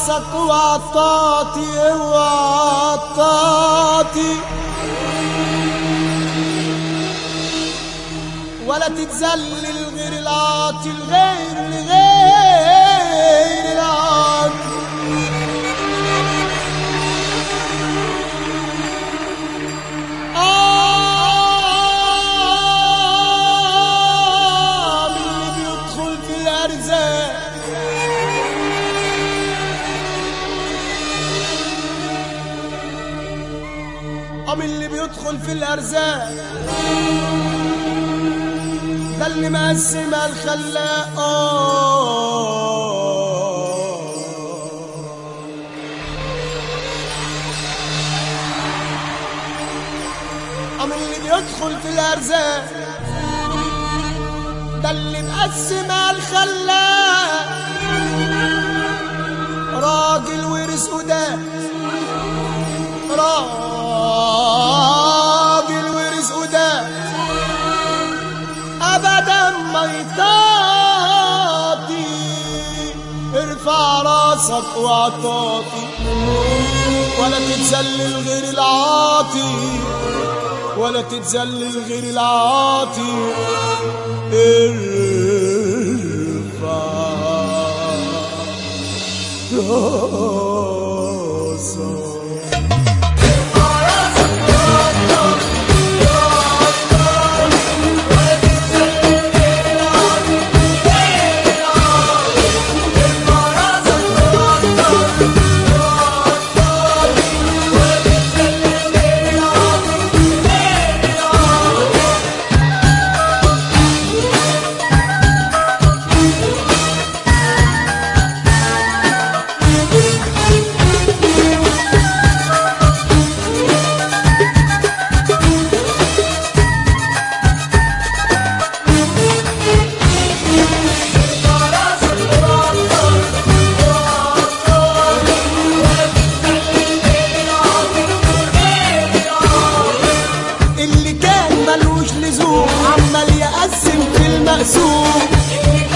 راسك وعطاتي وعطاتي ولا تتذلل غير العاطي الغير الغير العاطي آه من اللي بيدخل في الأرزاق آه من اللي بيدخل في الأرزاق ده اللي مقسم الخلاق آه أم اللي بيدخل في الأرزاق ده اللي مقسم الخلاق راجل ورث ده راجل ورث ده أبدا ما يطاطي ارفع راسك واعطاتي ولا تتذلل غير العاطي ولا تتذلل غير العاطي ارفع راسك اللي كان ملوش لزوم عمال يقسم في المقسوم